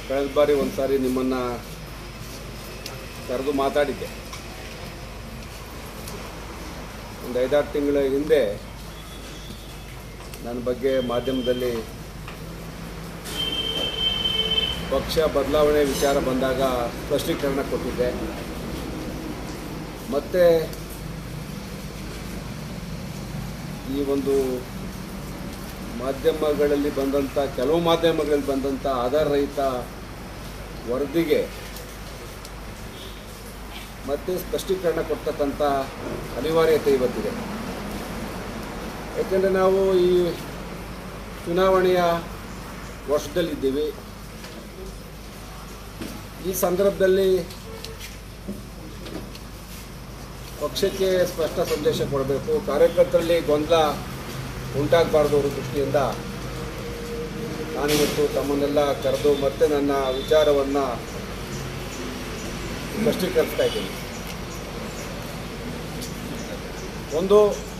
ಕಳೆದ ಬಾರಿ ಒಂದು ಸಾರಿ ನಿಮ್ಮನ್ನು ಕರೆದು ಮಾತಾಡಿದ್ದೆ ಒಂದು ಐದಾರು ತಿಂಗಳ ಹಿಂದೆ ನನ್ನ ಬಗ್ಗೆ ಮಾಧ್ಯಮದಲ್ಲಿ ಪಕ್ಷ ಬದಲಾವಣೆ ವಿಚಾರ ಬಂದಾಗ ಸ್ಪಷ್ಟೀಕರಣ ಕೊಟ್ಟಿದ್ದೆ ಮತ್ತು ಈ ಒಂದು ಮಾಧ್ಯಮಗಳಲ್ಲಿ ಬಂದಂಥ ಕೆಲವು ಮಾಧ್ಯಮಗಳಲ್ಲಿ ಬಂದಂಥ ಆಧಾರರಹಿತ ವರದಿಗೆ ಮತ್ತೆ ಸ್ಪಷ್ಟೀಕರಣ ಕೊಡ್ತಕ್ಕಂಥ ಅನಿವಾರ್ಯತೆ ಇವತ್ತಿದೆ ಯಾಕೆಂದರೆ ನಾವು ಈ ಚುನಾವಣೆಯ ವರ್ಷದಲ್ಲಿದ್ದೀವಿ ಈ ಸಂದರ್ಭದಲ್ಲಿ ಪಕ್ಷಕ್ಕೆ ಸ್ಪಷ್ಟ ಸಂದೇಶ ಕೊಡಬೇಕು ಕಾರ್ಯಕರ್ತರಲ್ಲಿ ಗೊಂದಲ ಉಂಟಾಗಬಾರ್ದು ಅನ್ನೋ ದೃಷ್ಟಿಯಿಂದ ನಾನಿವತ್ತು ತಮ್ಮನ್ನೆಲ್ಲ ಕರೆದು ಮತ್ತೆ ನನ್ನ ವಿಚಾರವನ್ನು ಸ್ಪಷ್ಟೀಕರಿಸ್ತಾ ಇದ್ದೀನಿ ಒಂದು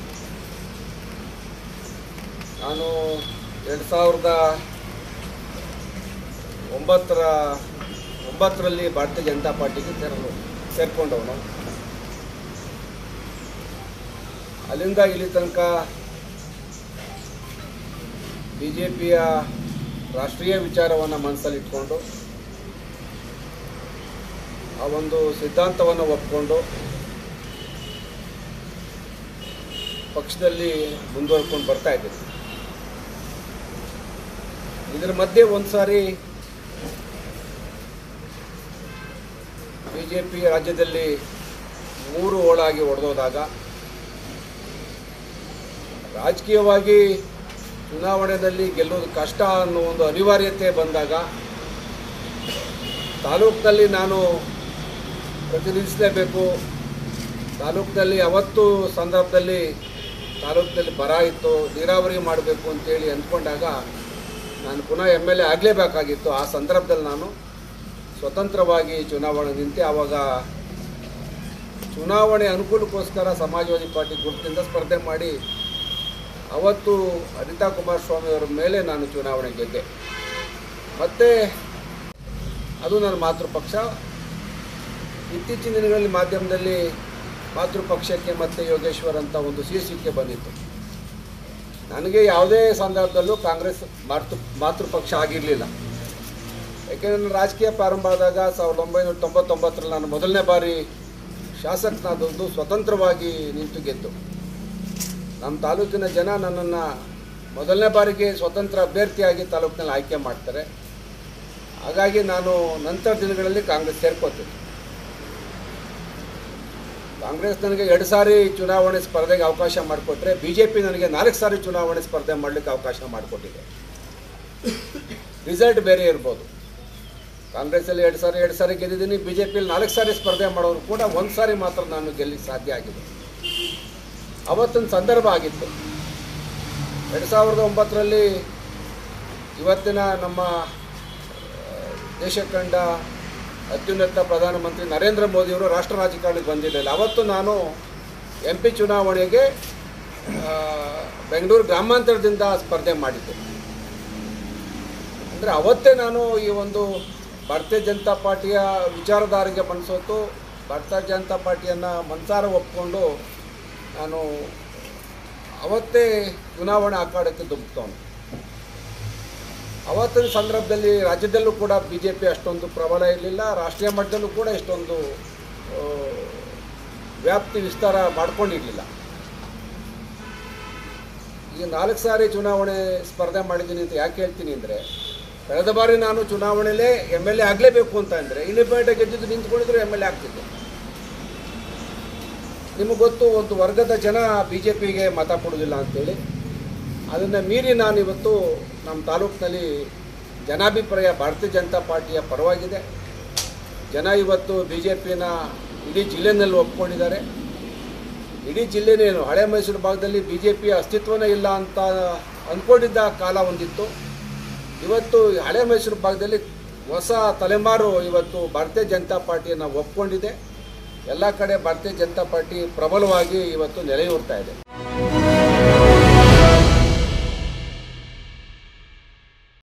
ನಾನು ಎರಡು ಸಾವಿರದ ಒಂಬತ್ತರ ಒಂಬತ್ತರಲ್ಲಿ ಭಾರತೀಯ ಜನತಾ ಪಾರ್ಟಿಗೆ ಸೇರಲು ಸೇರಿಕೊಂಡವನು ಅಲ್ಲಿಂದ ಇಲ್ಲಿ ತನಕ ಬಿ ಜೆ ಪಿಯ ರಾಷ್ಟ್ರೀಯ ವಿಚಾರವನ್ನು ಮನಸ್ಸಲ್ಲಿ ಇಟ್ಕೊಂಡು ಆ ಒಂದು ಸಿದ್ಧಾಂತವನ್ನು ಒಪ್ಕೊಂಡು ಪಕ್ಷದಲ್ಲಿ ಮುಂದುವರ್ಕೊಂಡು ಬರ್ತಾ ಇದ್ದೀನಿ ಇದರ ಮಧ್ಯೆ ಒಂದು ಸಾರಿ ಬಿ ಜೆ ಪಿ ರಾಜ್ಯದಲ್ಲಿ ಮೂರು ಓಳಾಗಿ ಒಡೆದೋದಾಗ ರಾಜಕೀಯವಾಗಿ ಚುನಾವಣೆಯಲ್ಲಿ ಗೆಲ್ಲೋದು ಕಷ್ಟ ಅನ್ನೋ ಒಂದು ಅನಿವಾರ್ಯತೆ ಬಂದಾಗ ತಾಲೂಕಿನಲ್ಲಿ ನಾನು ಪ್ರತಿನಿಧಿಸಲೇಬೇಕು ತಾಲೂಕಿನಲ್ಲಿ ಅವತ್ತು ಸಂದರ್ಭದಲ್ಲಿ ತಾಲೂಕಿನಲ್ಲಿ ಬರ ಇತ್ತು ನೀರಾವರಿ ಮಾಡಬೇಕು ಅಂತೇಳಿ ಅಂದ್ಕೊಂಡಾಗ ನಾನು ಪುನಃ ಎಮ್ ಎಲ್ ಎ ಆಗಲೇಬೇಕಾಗಿತ್ತು ಆ ಸಂದರ್ಭದಲ್ಲಿ ನಾನು ಸ್ವತಂತ್ರವಾಗಿ ಚುನಾವಣೆ ನಿಂತೆ ಆವಾಗ ಚುನಾವಣೆ ಅನುಕೂಲಕ್ಕೋಸ್ಕರ ಸಮಾಜವಾದಿ ಪಾರ್ಟಿ ಗುರುತಿಂದ ಸ್ಪರ್ಧೆ ಮಾಡಿ ಅವತ್ತು ಅನಿತಾ ಕುಮಾರಸ್ವಾಮಿ ಅವರ ಮೇಲೆ ನಾನು ಚುನಾವಣೆ ಗೆದ್ದೆ ಮತ್ತು ಅದು ನನ್ನ ಮಾತೃಪಕ್ಷ ಇತ್ತೀಚಿನ ದಿನಗಳಲ್ಲಿ ಮಾಧ್ಯಮದಲ್ಲಿ ಮಾತೃಪಕ್ಷಕ್ಕೆ ಮತ್ತು ಯೋಗೇಶ್ವರ್ ಅಂತ ಒಂದು ಶೀರ್ಷಿಕೆ ಬಂದಿತ್ತು ನನಗೆ ಯಾವುದೇ ಸಂದರ್ಭದಲ್ಲೂ ಕಾಂಗ್ರೆಸ್ ಮಾತೃ ಮಾತೃಪಕ್ಷ ಆಗಿರಲಿಲ್ಲ ಯಾಕೆಂದರೆ ನನ್ನ ರಾಜಕೀಯ ಪ್ರಾರಂಭ ಆದಾಗ ಸಾವಿರದ ಒಂಬೈನೂರ ತೊಂಬತ್ತೊಂಬತ್ತರಲ್ಲಿ ನಾನು ಮೊದಲನೇ ಬಾರಿ ಶಾಸಕನಾದದ್ದು ಸ್ವತಂತ್ರವಾಗಿ ನಿಂತು ಗೆದ್ದು ನಮ್ಮ ತಾಲೂಕಿನ ಜನ ನನ್ನನ್ನು ಮೊದಲನೇ ಬಾರಿಗೆ ಸ್ವತಂತ್ರ ಅಭ್ಯರ್ಥಿಯಾಗಿ ತಾಲೂಕಿನಲ್ಲಿ ಆಯ್ಕೆ ಮಾಡ್ತಾರೆ ಹಾಗಾಗಿ ನಾನು ನಂತರ ದಿನಗಳಲ್ಲಿ ಕಾಂಗ್ರೆಸ್ ಸೇರ್ಕೋತೀನಿ ಕಾಂಗ್ರೆಸ್ ನನಗೆ ಎರಡು ಸಾರಿ ಚುನಾವಣೆ ಸ್ಪರ್ಧೆಗೆ ಅವಕಾಶ ಮಾಡಿಕೊಟ್ರೆ ಬಿ ಜೆ ಪಿ ನನಗೆ ನಾಲ್ಕು ಸಾರಿ ಚುನಾವಣೆ ಸ್ಪರ್ಧೆ ಮಾಡಲಿಕ್ಕೆ ಅವಕಾಶ ಮಾಡಿಕೊಟ್ಟಿದೆ ರಿಸಲ್ಟ್ ಬೇರೆ ಇರ್ಬೋದು ಕಾಂಗ್ರೆಸ್ಸಲ್ಲಿ ಎರಡು ಸಾರಿ ಎರಡು ಸಾರಿ ಗೆದ್ದಿದ್ದೀನಿ ಬಿ ಜೆ ಪಿಯಲ್ಲಿ ನಾಲ್ಕು ಸಾರಿ ಸ್ಪರ್ಧೆ ಮಾಡೋರು ಕೂಡ ಒಂದು ಸಾರಿ ಮಾತ್ರ ನಾನು ಗೆಲ್ಲಿಕ್ಕೆ ಸಾಧ್ಯ ಆಗಿದೆ ಅವತ್ತೊಂದು ಸಂದರ್ಭ ಆಗಿತ್ತು ಎರಡು ಸಾವಿರದ ಒಂಬತ್ತರಲ್ಲಿ ಇವತ್ತಿನ ನಮ್ಮ ಆ, ದೇಶ ಕಂಡ ಅತ್ಯುನ್ನತ ಪ್ರಧಾನಮಂತ್ರಿ ನರೇಂದ್ರ ಮೋದಿಯವರು ರಾಷ್ಟ್ರ ರಾಜಕಾರಣಕ್ಕೆ ಬಂದಿರಲಿಲ್ಲ ಅವತ್ತು ನಾನು ಎಂ ಪಿ ಚುನಾವಣೆಗೆ ಆ, ಬೆಂಗಳೂರು ಗ್ರಾಮಾಂತರದಿಂದ ಸ್ಪರ್ಧೆ ಮಾಡಿದ್ದೆ ಅಂದರೆ ಅವತ್ತೇ ನಾನು ಈ ಒಂದು ಭಾರತೀಯ ಜನತಾ ಪಾರ್ಟಿಯ ವಿಚಾರಧಾರೆಗೆ ಮನಸೋತು ಭಾರತೀಯ ಜನತಾ ಪಾರ್ಟಿಯನ್ನು ಮನಸಾರ ಒಪ್ಕೊಂಡು ನಾನು ಅವತ್ತೇ ಚುನಾವಣಾ ಅಖಾಡಕ್ಕೆ ದುಂಬ್ತವನು ಅವತ್ತಿನ ಸಂದರ್ಭದಲ್ಲಿ ರಾಜ್ಯದಲ್ಲೂ ಕೂಡ ಬಿ ಜೆ ಪಿ ಅಷ್ಟೊಂದು ಪ್ರಬಲ ಇರಲಿಲ್ಲ ರಾಷ್ಟ್ರೀಯ ಮಟ್ಟದಲ್ಲೂ ಕೂಡ ಇಷ್ಟೊಂದು ಆ, ವ್ಯಾಪ್ತಿ ವಿಸ್ತಾರ ಮಾಡ್ಕೊಂಡಿರಲಿಲ್ಲ ಈಗ ನಾಲ್ಕು ಸಾರಿ ಚುನಾವಣೆ ಸ್ಪರ್ಧೆ ಮಾಡಿದ್ದೀನಿ ಅಂತ ಯಾಕೆ ಹೇಳ್ತೀನಿ ಅಂದರೆ ಕಳೆದ ಬಾರಿ ನಾನು ಚುನಾವಣೆಯಲ್ಲೇ ಎಮ್ ಎಲ್ ಎ ಆಗಲೇಬೇಕು ಅಂತ ಅಂದರೆ ಇಂಡಿಪೆಂಡೆಂಟ್ ಗೆದ್ದಿದ್ದು ನಿಂತ್ಕೊಂಡಿದ್ರು ಎಮ್ ಎಲ್ ಎ ಆಗ್ತಿದ್ದೆ ನಿಮಗೆ ಗೊತ್ತು ಒಂದು ವರ್ಗದ ಜನ ಬಿ ಜೆ ಪಿಗೆ ಮತ ಕೊಡೋದಿಲ್ಲ ಅಂತೇಳಿ ಅದನ್ನು ಮೀರಿ ನಾನು ಇವತ್ತು ನಮ್ಮ ತಾಲೂಕಿನಲ್ಲಿ ಜನಾಭಿಪ್ರಾಯ ಭಾರತೀಯ ಜನತಾ ಪಾರ್ಟಿಯ ಪರವಾಗಿದೆ ಜನ ಇವತ್ತು ಬಿ ಜೆ ಪಿನ ಇಡೀ ಜಿಲ್ಲೆನಲ್ಲಿ ಒಪ್ಕೊಂಡಿದ್ದಾರೆ ಇಡೀ ಜಿಲ್ಲೆನೇನು ಹಳೆ ಮೈಸೂರು ಭಾಗದಲ್ಲಿ ಬಿ ಜೆ ಪಿಯ ಅಸ್ತಿತ್ವನೇ ಇಲ್ಲ ಅಂತ ಅಂದ್ಕೊಂಡಿದ್ದ ಕಾಲ ಒಂದಿತ್ತು ಇವತ್ತು ಈ ಹಳೆ ಮೈಸೂರು ಭಾಗದಲ್ಲಿ ಹೊಸ ತಲೆಮಾರು ಇವತ್ತು ಭಾರತೀಯ ಜನತಾ ಪಾರ್ಟಿಯನ್ನು ಒಪ್ಕೊಂಡಿದೆ ಎಲ್ಲ ಕಡೆ ಭಾರತೀಯ ಜನತಾ ಪಾರ್ಟಿ ಪ್ರಬಲವಾಗಿ ಇವತ್ತು ನೆಲೆಯೂರ್ತಾ ಇದೆ